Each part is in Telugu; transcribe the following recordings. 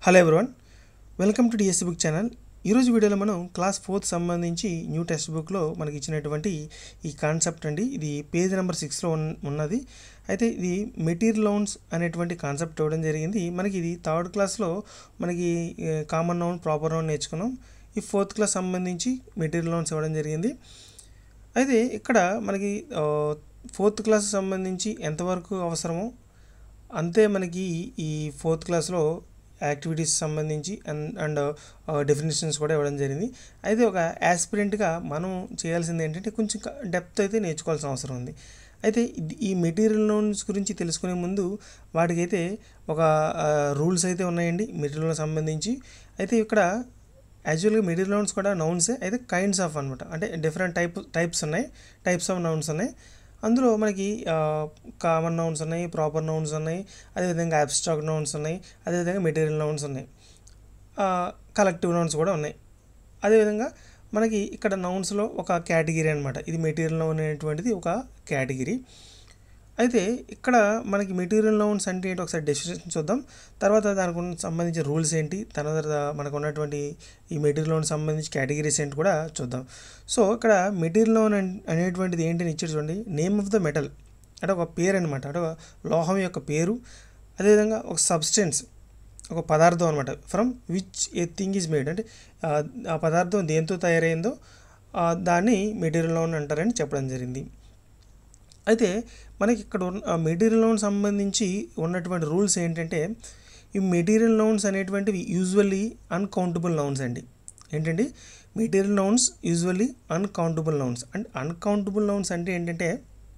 hello everyone welcome to DSC book channel ఈరోజు వీడియోలో మనం క్లాస్ ఫోర్త్ సంబంధించి న్యూ టెక్స్ట్ బుక్లో మనకి ఇచ్చినటువంటి ఈ కాన్సెప్ట్ అండి ఇది పేజ్ నెంబర్ సిక్స్లో ఉన్నది అయితే ఇది మెటీరియల్ లోన్స్ అనేటువంటి కాన్సెప్ట్ ఇవ్వడం జరిగింది మనకి ఇది థర్డ్ క్లాస్లో మనకి కామన్ నౌన్ ప్రాపర్ నౌన్ నేర్చుకున్నాం ఈ ఫోర్త్ క్లాస్ సంబంధించి మెటీరియల్ లోన్స్ ఇవ్వడం జరిగింది అయితే ఇక్కడ మనకి ఫోర్త్ క్లాస్ సంబంధించి ఎంతవరకు అవసరమో అంతే మనకి ఈ ఫోర్త్ క్లాస్లో యాక్టివిటీస్ సంబంధించి అండ్ అండ్ డెఫినేషన్స్ కూడా ఇవ్వడం జరిగింది అయితే ఒక యాస్పిరెంట్గా మనం చేయాల్సింది ఏంటంటే కొంచెం డెప్త్ అయితే నేర్చుకోవాల్సిన అవసరం ఉంది అయితే ఇది- ఈ మెటీరియల్ లోన్స్ గురించి తెలుసుకునే ముందు వాటికైతే ఒక రూల్స్ అయితే ఉన్నాయండి మెటీరియల్ సంబంధించి అయితే ఇక్కడ యాక్చువల్గా మెటీరియల్ నౌన్స్ కూడా నౌన్సే అయితే కైండ్స్ ఆఫ్ అనమాట అంటే డిఫరెంట్ టైప్ టైప్స్ ఉన్నాయి టైప్స్ ఆఫ్ నౌన్స్ ఉన్నాయి అందులో మనకి కామన్ నౌన్స్ ఉన్నాయి ప్రాపర్ నౌన్స్ ఉన్నాయి అదేవిధంగా అబ్స్ట్రాక్ట్ నౌన్స్ ఉన్నాయి అదేవిధంగా మెటీరియల్ నౌన్స్ ఉన్నాయి కలెక్టివ్ నౌన్స్ కూడా ఉన్నాయి అదేవిధంగా మనకి ఇక్కడ నౌన్స్లో ఒక కేటగిరీ అనమాట ఇది మెటీరియల్ నౌన్ అనేటువంటిది ఒక కేటగిరీ అయితే ఇక్కడ మనకి మెటీరియల్ నౌన్స్ అంటే ఏంటి ఒకసారి డెఫినేషన్ చూద్దాం తర్వాత దానికి ఉన్న సంబంధించిన రూల్స్ ఏంటి తర్వాత మనకు ఉన్నటువంటి ఈ మెటీరియల్ లోన్ సంబంధించి కేటగిరీస్ ఏంటి కూడా చూద్దాం సో ఇక్కడ మెటీరియల్ లోన్ అనేటువంటిది ఏంటి ఇచ్చారు చూడండి నేమ్ ఆఫ్ ద మెటల్ అంటే ఒక పేరు అనమాట అంటే ఒక లోహం యొక్క పేరు అదేవిధంగా ఒక సబ్స్టెన్స్ ఒక పదార్థం అనమాట from which a thing is made అంటే ఆ, ఆ పదార్థం దేంతో తయారైందో ఆ, దాన్ని మెటీరియల్ లోన్ అంటారని చెప్పడం జరిగింది అయితే మనకి ఇక్కడ ఉన్న మెటీరియల్ లోన్ సంబంధించి ఉన్నటువంటి రూల్స్ ఏంటంటే ఈ మెటీరియల్ నౌన్స్ అనేటువంటివి యూజువల్లీ అన్కౌంటబుల్ నౌన్స్ అండి ఏంటండి material nouns usually uncountable nouns and uncountable nouns అంటే ఏంటంటే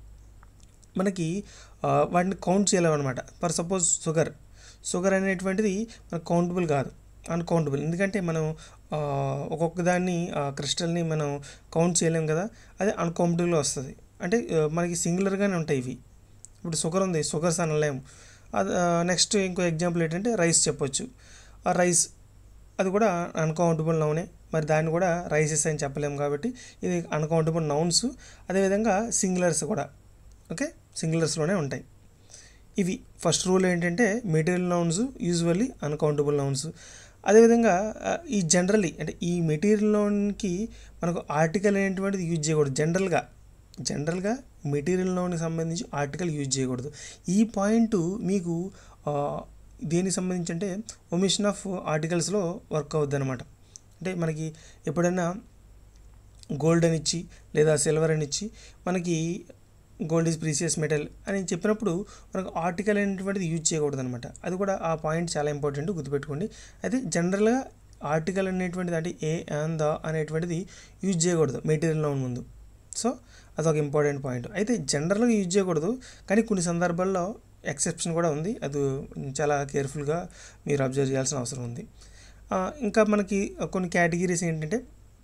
మనకి ఆ, వాటిని కౌంట్ చేయలేమన్నమాట ఫర్ సపోజ్ షుగర్ షుగర్ అనేటువంటిది మనకు కౌంటబుల్ కాదు అన్కౌంటబుల్ ఎందుకంటే మనం ఆ, ఒక్కొక్క దాన్ని క్రిస్టల్ని మనం కౌంట్ చేయలేం కదా అదే అన్కౌంటబుల్గా వస్తుంది అంటే ఆ, మనకి సింగులర్గానే ఉంటాయి ఇవి ఇప్పుడు షుగర్ ఉంది షుగర్స్ అనలేము అది నెక్స్ట్ ఇంకో ఎగ్జాంపుల్ ఏంటంటే రైస్ చెప్పొచ్చు ఆ రైస్ అది కూడా అన్కౌంటబుల్ నౌనే మరి దాన్ని కూడా రైసెస్ అని చెప్పలేము కాబట్టి ఇది అన్కౌంటబుల్ నౌన్స్ అదేవిధంగా సింగులర్స్ కూడా ఓకే సింగులర్స్లోనే ఉంటాయి ఇవి ఫస్ట్ రూల్ ఏంటంటే material nouns usually uncountable nouns అదేవిధంగా ఆ, ఈ జనరల్లీ అంటే ఈ మెటీరియల్ నౌన్కి మనకు ఆర్టికల్ అనేటువంటిది యూజ్ చేయకూడదు జనరల్గా జనరల్గా మెటీరియల్ నౌన్కి సంబంధించి ఆర్టికల్ యూజ్ చేయకూడదు ఈ పాయింట్ మీకు ఆ, దేనికి సంబంధించి అంటే ఒమిషన్ ఆఫ్ ఆర్టికల్స్లో వర్క్ అవుద్ది అనమాట అంటే మనకి ఎప్పుడైనా గోల్డ్ అని ఇచ్చి లేదా సిల్వర్ అని ఇచ్చి మనకి గోల్డ్ ఈజ్ ప్రీసియస్ మెటల్ అని చెప్పినప్పుడు మనకు ఆర్టికల్ అనేటువంటిది యూజ్ చేయకూడదు అనమాట అది కూడా ఆ పాయింట్ చాలా ఇంపార్టెంట్ గుర్తుపెట్టుకోండి అయితే జనరల్గా ఆర్టికల్ అనేటువంటిది అంటే ఏ అండ్ ద అనేటువంటిది యూజ్ చేయకూడదు మెటీరియల్ నౌన్ ముందు సో అదొక ఇంపార్టెంట్ పాయింట్ అయితే జనరల్గా యూజ్ చేయకూడదు కానీ కొన్ని సందర్భాల్లో ఎక్సెప్షన్ కూడా ఉంది అది చాలా కేర్ఫుల్గా మీరు అబ్జర్వ్ చేయాల్సిన అవసరం ఉంది ఆ, ఇంకా మనకి కొన్ని కేటగిరీస్ ఏంటంటే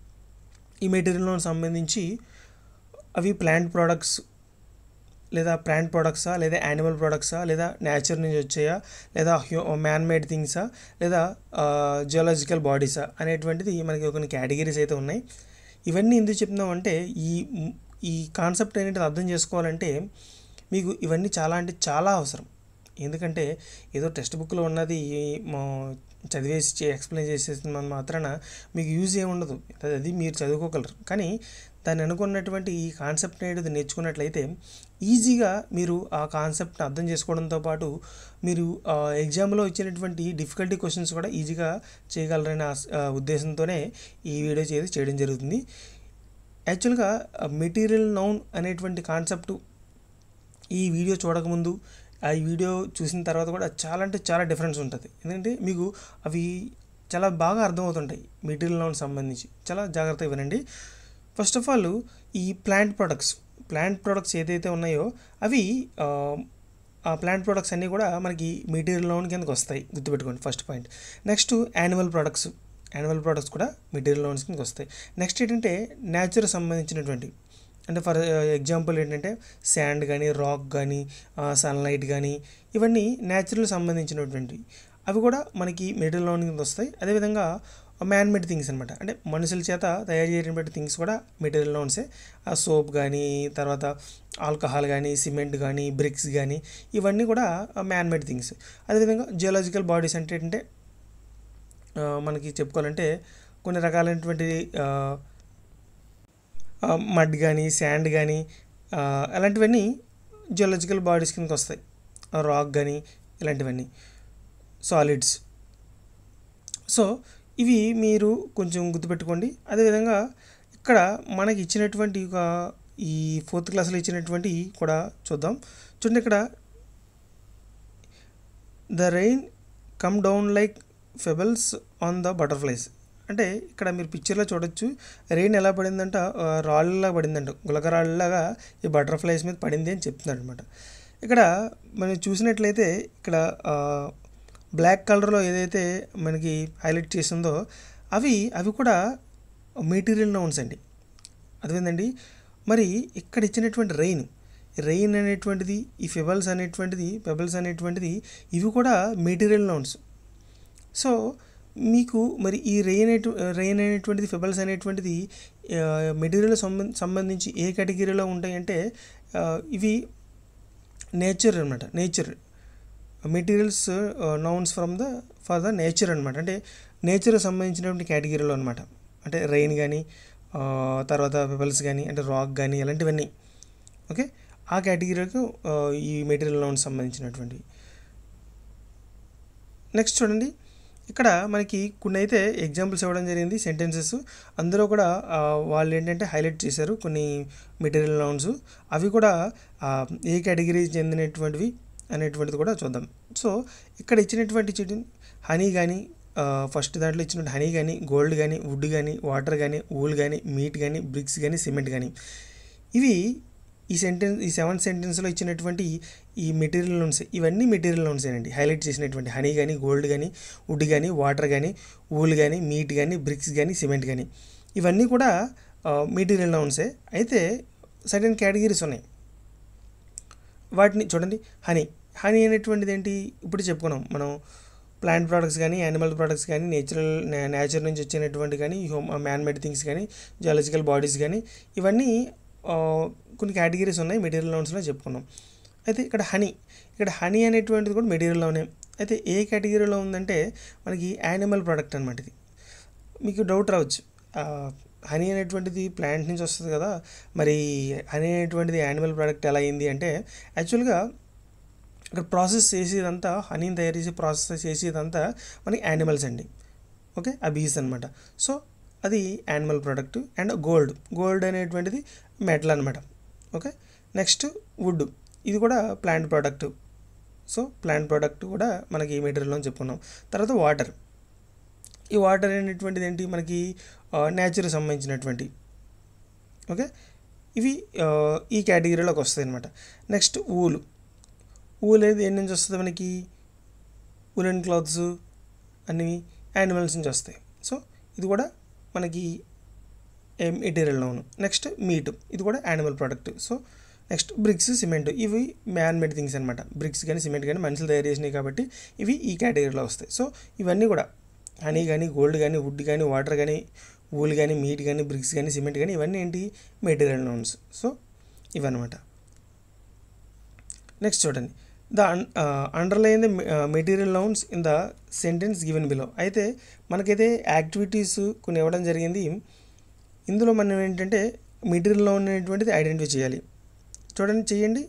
ఈ మెటీరియల్ సంబంధించి అవి ప్లాంట్ ప్రోడక్ట్స్ లేదా ప్లాంట్ ప్రోడక్ట్సా లేదా యానిమల్ ప్రోడక్ట్సా లేదా నేచర్ నుంచి వచ్చాయా లేదా హ్యూ మ్యాన్ మేడ్ థింగ్సా లేదా జియోలాజికల్ బాడీసా అనేటువంటిది మనకి కొన్ని కేటగిరీస్ అయితే ఉన్నాయి ఇవన్నీ ఎందుకు చెప్తున్నామంటే ఈ ఈ కాన్సెప్ట్ అనేది అర్థం చేసుకోవాలంటే మీకు ఇవన్నీ చాలా అంటే చాలా అవసరం ఎందుకంటే ఏదో టెక్స్ట్ బుక్లో ఉన్నది మా చదివేసి ఎక్స్ప్లెయిన్ చేసేసిన మాత్రాన మీకు యూజ్ ఏమి ఉండదు అది మీరు చదువుకోగలరు కానీ దాన్ని అనుకున్నటువంటి ఈ కాన్సెప్ట్ అనేది నేర్చుకున్నట్లయితే ఈజీగా మీరు ఆ కాన్సెప్ట్ని అర్థం చేసుకోవడంతో పాటు మీరు ఎగ్జామ్లో ఇచ్చినటువంటి డిఫికల్టీ క్వశ్చన్స్ కూడా ఈజీగా చేయగలరనే ఆస్- ఆ, ఉద్దేశంతోనే ఈ వీడియో చేసి చేయడం జరుగుతుంది యాక్చువల్గా మెటీరియల్ నౌన్ అనేటువంటి కాన్సెప్ట్ ఈ వీడియో చూడకముందు ఆ ఈ వీడియో చూసిన తర్వాత కూడా చాలా అంటే చాలా డిఫరెన్స్ ఉంటుంది ఎందుకంటే మీకు అవి చాలా బాగా అర్థమవుతుంటాయి మెటీరియల్ నౌన్ సంబంధించి చాలా జాగ్రత్తగా వినండి ఫస్ట్ ఆఫ్ ఆల్ ఈ ప్లాంట్ ప్రొడక్ట్స్ ప్లాంట్ ప్రొడక్ట్స్ ఏదైతే ఉన్నాయో అవి ఆ, ఆ ప్లాంట్ ప్రొడక్ట్స్ అన్నీ కూడా మనకి మెటీరియల్ లోన్ కిందకి వస్తాయి గుర్తుపెట్టుకోండి first point next animal products animal products కూడా మెటీరియల్ లోన్స్ కిందకి వస్తాయి నెక్స్ట్ ఏంటంటే నేచర్ సంబంధించినటువంటి అంటే ఫర్ ఎగ్జాంపుల్ ఏంటంటే శాండ్ కానీ రాక్ కానీ సన్లైట్ కానీ ఇవన్నీ న్యాచురల్ సంబంధించినటువంటివి అవి కూడా మనకి మెటీరియల్ లోన్ కింద వస్తాయి అదేవిధంగా మ్యాన్ మేడ్ థింగ్స్ అనమాట అంటే మనుషుల చేత తయారు చేయబడిన థింగ్స్ కూడా మెటీరియల్ లోన్సే ఆ సోప్ కానీ తర్వాత ఆల్కహాల్ కానీ సిమెంట్ కానీ బ్రిక్స్ కానీ ఇవన్నీ కూడా మ్యాన్ మేడ్ థింగ్స్ అదేవిధంగా జియోలాజికల్ బాడీస్ అంటే ఏంటంటే ఆ, మనకి చెప్పుకోవాలంటే కొన్ని రకాలైనటువంటి మడ్ కానీ శాండ్ కానీ అలాంటివన్నీ జియోలజికల్ బాడీస్ కిందకి వస్తాయి రాక్ కానీ ఇలాంటివన్నీ సాలిడ్స్ సో ఇవి మీరు కొంచెం గుర్తుపెట్టుకోండి అదేవిధంగా ఇక్కడ మనకి ఇచ్చినటువంటి ఒక ఈ ఫోర్త్ క్లాస్లో ఇచ్చినటువంటి కూడా చూద్దాం చూడండి ఇక్కడ the rain come down like pebbles on the butterflies అంటే ఇక్కడ మీరు పిక్చర్లో చూడొచ్చు రెయిన్ ఎలా పడిందంట ఆ, రాళ్ళలాగా పడిందంట గులకరాళ్ళలాగా ఈ బటర్ఫ్లైస్ మీద పడింది అని చెప్తున్నాడు అనమాట ఇక్కడ మనం చూసినట్లయితే ఇక్కడ బ్లాక్ కలర్లో ఏదైతే మనకి హైలైట్ చేసిందో అవి అవి కూడా మెటీరియల్ నౌన్స్ అండి అదేంటండి మరి ఇక్కడ ఇచ్చినటువంటి రెయిన్ రెయిన్ అనేటువంటిది ఈ ఫెబల్స్ అనేటువంటిది పెబల్స్ అనేటువంటిది ఇవి కూడా మెటీరియల్ నౌన్స్ సో మీకు మరి ఈ రెయిన్ అనేటు రెయిన్ అనేటువంటిది ఫెబల్స్ అనేటువంటిది మెటీరియల్ సంబంధ సంబంధించి ఏ కేటగిరీలో ఉంటాయంటే ఆ, ఇవి నేచర్ అనమాట nature materials nouns from the for the nature అనమాట అంటే నేచర్ సంబంధించినటువంటి కేటగిరీలో అనమాట అంటే రెయిన్ కానీ తర్వాత పెబల్స్ కానీ అంటే రాక్ కానీ ఇలాంటివన్నీ ఓకే ఆ కేటగిరీలకు ఆ, ఈ మెటీరియల్ నౌన్స్ సంబంధించినటువంటివి నెక్స్ట్ చూడండి ఇక్కడ మనకి కొన్ని అయితే ఎగ్జాంపుల్స్ ఇవ్వడం జరిగింది సెంటెన్సెస్ అందులో కూడా ఆ, వాళ్ళు ఏంటంటే హైలైట్ చేశారు కొన్ని మెటీరియల్ నౌన్స్ అవి కూడా ఆ, ఏ కేటగిరీ చెందినటువంటివి అనేటువంటిది కూడా చూద్దాం సో ఇక్కడ ఇచ్చినటువంటి చూడండి హనీ కానీ ఫస్ట్ దాంట్లో ఇచ్చినటువంటి హనీ కానీ గోల్డ్ కానీ వుడ్ కానీ వాటర్ కానీ ఊల్ కానీ మీట్ కానీ బ్రిక్స్ కానీ సిమెంట్ కానీ ఇవి ఈ సెంటెన్స్ ఈ సెవెన్ సెంటెన్స్లో ఇచ్చినటువంటి ఈ మెటీరియల్ లోన్స్ ఇవన్నీ మెటీరియల్ లోన్సేనండి హైలైట్ చేసినటువంటి హనీ కానీ గోల్డ్ కానీ వుడ్ కానీ వాటర్ కానీ ఊల్ కానీ మీట్ కానీ బ్రిక్స్ కానీ సిమెంట్ కానీ ఇవన్నీ కూడా మెటీరియల్ లోన్సే అయితే సర్టెన్ కేటగిరీస్ ఉన్నాయి వాటిని చూడండి హనీ హనీ అనేటువంటిది ఏంటి ఇప్పుడు చెప్పుకున్నాం మనం ప్లాంట్ ప్రోడక్ట్స్ కానీ యానిమల్ ప్రోడక్ట్స్ కానీ నేచురల్ నేచర్ నుంచి వచ్చినటువంటి కానీ హ్యూమ్ మ్యాన్ మేడ్ థింగ్స్ కానీ జియాలజికల్ బాడీస్ కానీ ఇవన్నీ ఆ, కొన్ని కేటగిరీస్ ఉన్నాయి మెటీరియల్ లోన్స్లో చెప్పుకున్నాం అయితే ఇక్కడ హనీ ఇక్కడ హనీ అనేటువంటిది కూడా మెటీరియల్లోనే అయితే ఏ కేటగిరీలో ఉందంటే మనకి యానిమల్ ప్రోడక్ట్ అనమాట ఇది మీకు డౌట్ రావచ్చు హనీ అనేటువంటిది ప్లాంట్ నుంచి వస్తుంది కదా మరి హనీ అనేటువంటిది యానిమల్ ప్రోడక్ట్ ఎలా అయింది అంటే యాక్చువల్గా ఇక్కడ ప్రాసెస్ చేసేదంతా హనీని తయారు చేసి ప్రాసెస్ చేసేదంతా మనకి యానిమల్స్ అండి ఓకే ఆ బీస్ అనమాట సో అది animal product and gold gold అనేటువంటిది మెటల్ అనమాట ఓకే నెక్స్ట్ వుడ్ ఇది కూడా plant product so plant product కూడా మనకి ఈ మెటీరియల్లో చెప్పుకున్నాం తర్వాత వాటర్ ఈ వాటర్ అనేటువంటిది ఏంటి మనకి నేచర్కి సంబంధించినటువంటి ఓకే ఇవి ఆ, ఈ కేటగిరీలోకి వస్తాయి అనమాట నెక్స్ట్ ఊలు ఊల్ అనేది దేని నుంచి వస్తుంది మనకి ఉలెన్ క్లాత్స్ అన్ని యానిమల్స్ నుంచి వస్తాయి సో ఇది కూడా మనకి మెటీరియల్ లోను నెక్స్ట్ మీట్ ఇది కూడా animal product so next bricks cement ఇవి మ్యాన్ మేడ్ థింగ్స్ అనమాట బ్రిక్స్ కానీ సిమెంట్ కానీ మనుషులు తయారు చేసినాయి కాబట్టి ఇవి ఈ కేటగిరీలో వస్తాయి సో ఇవన్నీ కూడా హనీ కానీ గోల్డ్ కానీ వుడ్ కానీ వాటర్ కానీ ఊల్ కానీ మీట్ కానీ బ్రిక్స్ కానీ సిమెంట్ కానీ ఇవన్నీ ఏంటి మెటీరియల్ నౌన్స్ సో ఇవన్నమాట నెక్స్ట్ చూడండి the underline the material nouns in the sentence given below అయితే మనకైతే యాక్టివిటీస్ కొన్ని ఇవ్వడం జరిగింది ఇందులో మనం ఏంటంటే మెటీరియల్ నౌన్ అనేటువంటిది ఐడెంటిఫై చేయాలి చూడండి చేయండి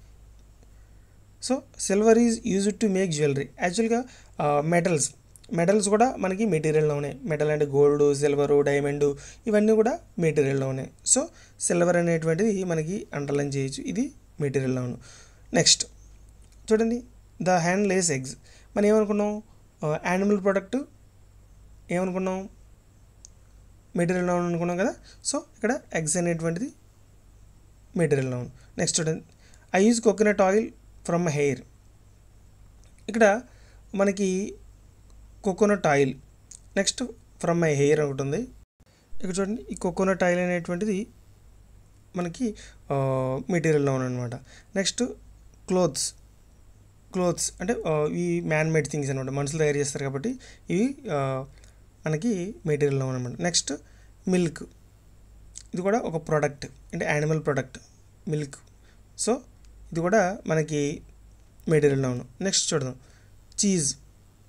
so silver is used to make jewellery యాక్చువల్గా మెటల్స్ మెటల్స్ కూడా మనకి మెటీరియల్లో ఉన్నాయి మెటల్ అంటే గోల్డ్ సిల్వరు డైమండ్ ఇవన్నీ కూడా మెటీరియల్లో ఉన్నాయి సో సిల్వర్ అనేటువంటిది మనకి అండర్లైన్ చేయొచ్చు ఇది మెటీరియల్లో ఉంది నెక్స్ట్ చూడండి ద హ్యాండ్ లేస్ ఎగ్స్ మనం ఏమనుకున్నాం యానిమల్ ప్రోడక్ట్ ఏమనుకున్నాం మెటీరియల్ నౌన్ అనుకున్నాం కదా సో ఇక్కడ ఎగ్స్ అనేటువంటిది మెటీరియల్ నౌన్ నెక్స్ట్ చూడండి I use coconut oil from hair ఇక్కడ మనకి coconut oil next from my hair ఒకటి ఉంది ఇక్కడ చూడండి ఈ కోకోనట్ ఆయిల్ అనేటువంటిది మనకి మెటీరియల్ నౌన్ అనమాట నెక్స్ట్ క్లోత్స్ క్లోత్స్ అంటే ఆ, ఈ మ్యాన్ మేడ్ థింగ్స్ అనమాట మనుషులు తయారు చేస్తారు కాబట్టి ఇవి ఆ, మనకి మెటీరియల్ నౌన్ అనమాట నెక్స్ట్ మిల్క్ ఇది కూడా ఒక ప్రోడక్ట్ అంటే యానిమల్ ప్రోడక్ట్ మిల్క్ సో ఇది కూడా మనకి మెటీరియల్ నౌన్ నెక్స్ట్ చూద్దాం చీజ్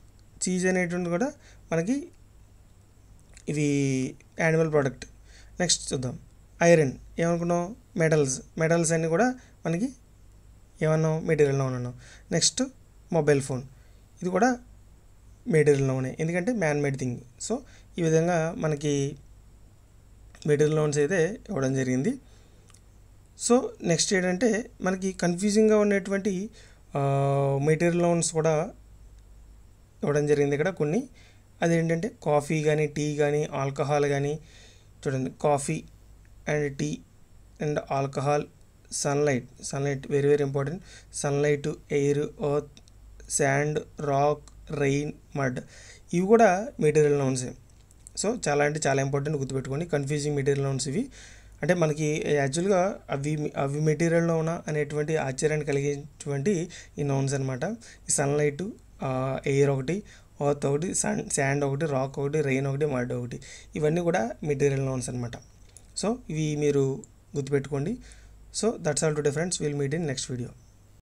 చీజ్ అనేటువంటి కూడా మనకి ఇవి యానిమల్ ప్రోడక్ట్ నెక్స్ట్ చూద్దాం ఐరన్ ఏమనుకున్నాం మెటల్స్ మెటల్స్ అన్నీ కూడా మనకి ఏమన్నాం మెటీరియల్లో ఉన్నాం నెక్స్ట్ మొబైల్ ఫోన్ ఇది కూడా మెటీరియల్లో ఉన్నాయి ఎందుకంటే మ్యాన్ మేడ్ థింగ్ సో ఈ విధంగా మనకి మెటీరియల్ లోన్స్ అయితే ఇవ్వడం జరిగింది సో నెక్స్ట్ ఏంటంటే మనకి కన్ఫ్యూజింగ్గా ఉన్నటువంటి మెటీరియల్ లోన్స్ కూడా ఇవ్వడం జరిగింది ఇక్కడ కొన్ని అదేంటంటే కాఫీ కానీ టీ కానీ ఆల్కహాల్ కానీ చూడండి coffee and tea and alcohol sunlight sunlight very very important sunlight air earth sand rock rain mud ఇవి కూడా మెటీరియల్ నౌన్స్ సో చాలా అంటే చాలా ఇంపార్టెంట్ గుర్తుపెట్టుకోండి కన్ఫ్యూజింగ్ మెటీరియల్ నౌన్స్ ఇవి అంటే మనకి యాక్చువల్గా అవి అవి మెటీరియల్లో ఉన్న అనేటువంటి ఆశ్చర్యాన్ని కలిగేటువంటి ఈ నౌన్స్ అనమాట ఈ సన్లైట్ ఎయిర్ ఒకటి ఎర్త్ ఒకటి సన్ శాండ్ ఒకటి రాక్ ఒకటి రెయిన్ ఒకటి మడ్ ఒకటి ఇవన్నీ కూడా మెటీరియల్ నౌన్స్ అనమాట సో ఇవి మీరు గుర్తుపెట్టుకోండి so that's all to friends will meet in next video